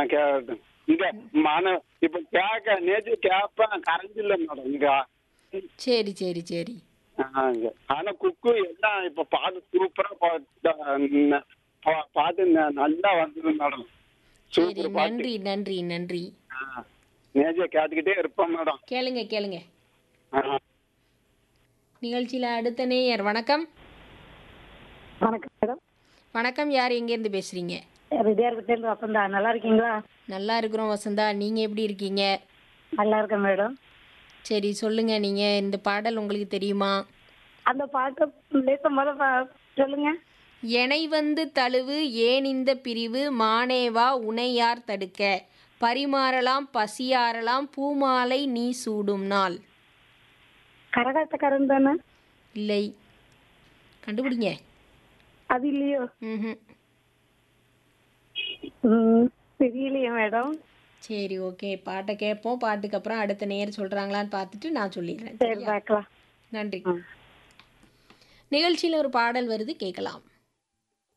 நான் கேட்கட்டும் இங்க மன இப்ப கேட்க நேற்று கேட்பேன் கரண்ட் இல்ல மேடம் இங்க சரி சரி சரி ஆ, இங்க. ஆனா குக்கு எல்லாம் இப்ப பாட்டு சூப்பரா பாட்டு பா- பாட்டு ந- நல்லா வந்தது மேடம் சரி சூப்பர் பாட்டு நன்றி நன்றி நன்றி நேஜே கேட்டுக்கிட்டே இருப்பேன் மேடம் கேளுங்க கேளுங்க ஆ. நிகழ்ச்சியில் அடுத்த நேயர் வணக்கம் வணக்கம் மேடம் வணக்கம் யார் எங்கேருந்து பேசுறீங்க வித்யார்பத்தியிருந்து வசந்தா நல்லா இருக்கீங்களா நல்லா இருக்கிறோம் வசந்தா நீங்க எப்படி இருக்கீங்க நல்லா இருக்கேன் மேடம் சரி சொல்லுங்க நீங்க இந்த பாடல் உங்களுக்கு தெரியுமா அந்த பாட்டை லேச முத பா- சொல்லுங்க எனை வந்து தழுவு ஏன் இந்த பிரிவு மானேவா உனை யார் தடுக்க பரிமாறலாம் பசியாறலாம் பூமாலை நீ சூடும் நாள் கரகாட்டக்காரன் தானே இல்லை கண்டுபிடிங்க அது இல்லையோ ம் ம், தெரியலையே மேடம் சரி ஓகே பாட்டை கேட்போம் பாட்டுக்கு அப்புறம் அடுத்த நேர் சொல்றாங்களான்னு பார்த்துட்டு நான் சொல்லிடுறேன் சரி பார்க்கலாம் நன்றி ம். நிகழ்ச்சியில் ஒரு பாடல் வருது கேட்கலாம்